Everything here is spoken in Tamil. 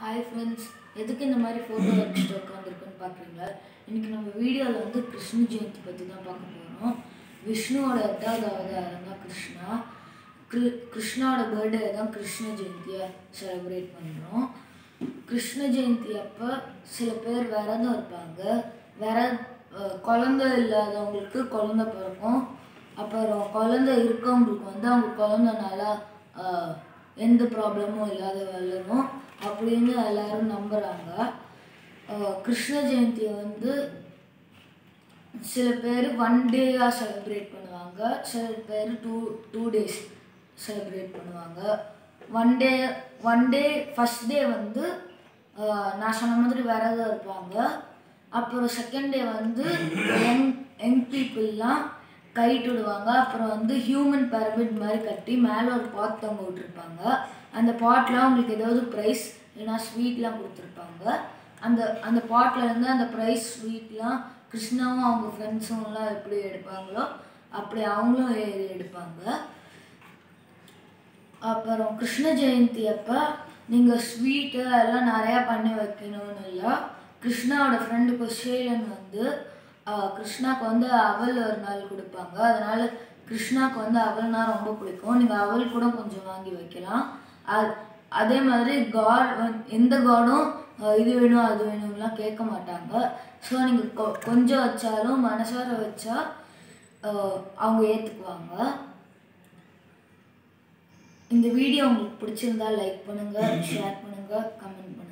ஹாய் ஃப்ரெண்ட்ஸ் எதுக்கு இந்த மாதிரி ஃபோட்டோ வச்சுட்டு உட்காந்துருக்குன்னு பார்க்குறீங்களா இன்றைக்கி நம்ம வீடியோவில் வந்து கிருஷ்ண ஜெயந்தி பற்றி தான் பார்க்க போகிறோம் விஷ்ணுவோட எட்டாவது அவதாரம் தான் கிருஷ்ணா கிரு கிருஷ்ணாவோட பர்த்டே தான் கிருஷ்ண ஜெயந்தியை செலிப்ரேட் பண்ணுறோம் கிருஷ்ண ஜெயந்தி அப்போ சில பேர் விரதம் இருப்பாங்க விர அஹ் குழந்தை இல்லாதவங்களுக்கு குழந்தை பிறக்கும் அப்புறம் குழந்தை இருக்கவங்களுக்கு வந்து அவங்க குழந்தை நல்லா ஆஹ், எந்த ப்ராப்ளமும் இல்லாத வளரும் அப்படின்னு எல்லாரும் நம்புகிறாங்க கிருஷ்ண ஜெயந்தியை வந்து சில பேர் ஒன் டேயாக செலிப்ரேட் பண்ணுவாங்க சில பேர் டூ டூ டேஸ் செலிப்ரேட் பண்ணுவாங்க one day one day first day வந்து ஆஹ், நான் சொன்ன மாதிரி விரதம் இருப்பாங்க அப்புறம் செகண்ட் டே வந்து யங் யங் பீப்புளெலாம் கைட்டு விடுவாங்க அப்புறம் வந்து ஹியூமன் பிரமிட் மாதிரி கட்டி மேலே ஒரு பாட் தொங்க விட்டுருப்பாங்க அந்த பாட்டில் அவங்களுக்கு ஏதாவது ப்ரைஸ் இல்லைன்னா ஸ்வீட்லாம் கொடுத்துருப்பாங்க அந்த அந்த பாட்டில் இருந்து அந்த ப்ரைஸ் ஸ்வீட்லாம் கிருஷ்ணாவும் அவங்க ஃப்ரெண்ட்ஸுங்களாம் எப்படி எடுப்பாங்களோ அப்படி அவங்களும் ஏறி எடுப்பாங்க அப்புறம் கிருஷ்ண ஜெயந்தி அப்போ நீங்கள் ஸ்வீட்டு எல்லாம் நிறையா பண்ணி வைக்கணும்னு இல்லை கிருஷ்ணாவோட ஃப்ரெண்டு குஷேலன் வந்து ஆஹ், கிருஷ்ணாக்கு வந்து அவல் ஒரு நாள் கொடுப்பாங்க அதனால கிருஷ்ணாக்கு வந்து அவல்னா ரொம்ப பிடிக்கும் நீங்கள் அவல் கூட கொஞ்சம் வாங்கி வைக்கலாம் அது அதே மாதிரி காட் வந்து எந்த காடும் இது வேணும் அது வேணும்லாம் கேட்க மாட்டாங்க ஸோ நீங்கள் கொ கொஞ்சம் வச்சாலும் மனசார வச்சா ஆஹ், அவங்க ஏற்றுக்குவாங்க இந்த வீடியோ உங்களுக்கு பிடிச்சிருந்தா லைக் பண்ணுங்க ஷேர் பண்ணுங்க கமெண்ட் பண்ணுங்க